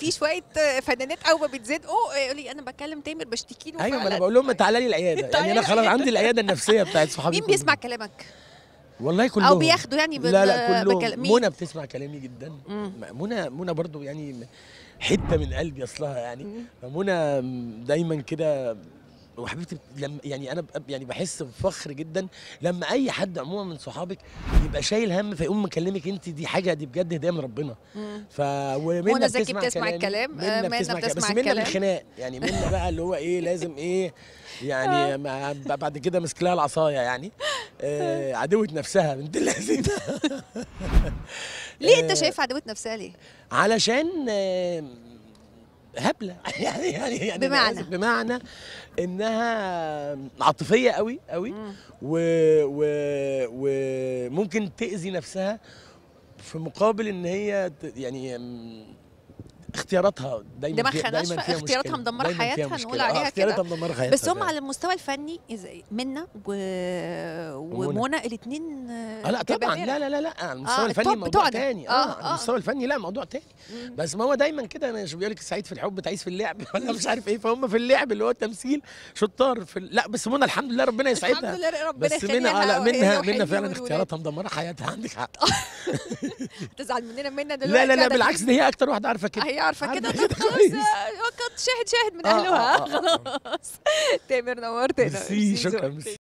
في شويه فنانات اول ما بيتزنقوا يقول لي انا بكلم تامر بشتكي له ايوه ما انا فعلاً. بقول لهم تعالى لي العياده تعالى يعني انا لي خلاص عندي العياده النفسيه بتاعت صحابي مين كلهم. بيسمع كلامك والله كلهم او بياخدوا يعني بال- لا لا بكل- كلهم مين؟ منى بتسمع كلامي جدا مم. منى منى برضو يعني حته من قلبي اصلها يعني مم. فمنى دايما كده وحبيبتي لما يعني انا ببقى يعني بحس بفخر جدا لما اي حد عموما من صحابك يبقى شايل هم فيقوم مكلمك انت دي حاجه دي بجد هديه من ربنا مم. ف ومنى منى زكي بتسمع بتسمع كلامي. الكلام، آه، منى منى بتسمع كلام بتسمع بس منى الكلام. بالخناق يعني منى بقى اللي هو ايه لازم ايه يعني ما- بعد كده مسك لها العصايه يعني آه عدوة نفسها بنت اللذينه ليه انت آه، شايف عدوة نفسها ليه؟ علشان آه، هبله يعني يعني يعني أنا بمعنى؟ آسف، بمعنى انها عاطفيه قوي قوي مم. و و وممكن تاذي نفسها في مقابل ان هي ت- يعني أم، اختياراتها دايما دماغها فيها- دايما ناشفة، فيها اختياراتها مشكلة. مدمرة دايما فيها حياتها، مشكلة. نقول آه، عليها اختياراتها كده. مدمره حياتها بس هم فعلا. على المستوى الفني ازاي منى و... ومنى الاثنين اه لا طبعا لا لا لا لا على المستوى آه، الفني التوب موضوع بتوعنا. تاني اه, آه، على آه. المستوى الفني لا موضوع تاني بس ما هو دايما كده مش بيقول لك سعيد في الحب تعيس في اللعب ولا مش عارف ايه فهم في اللعب اللي هو التمثيل شطار في ال- لا بس منى الحمد لله ربنا يسعدها الحمد لله ربنا بس منى آه يخليها لا وهي منها وحلمي منها فعلا والولاد. اختياراتها مدمره حياتها عندك حق تزعل مننا منى دلوقتي لا لا لا أنا بالعكس دي هي اكتر واحده عارفه كده هي عارفه كده عارفة طب كده خلاص كويس. آه، قد شاهد شاهد من آه، آه، اهلها آه، آه. خلاص تامر نورتنا ميرسي شكرا ميرسي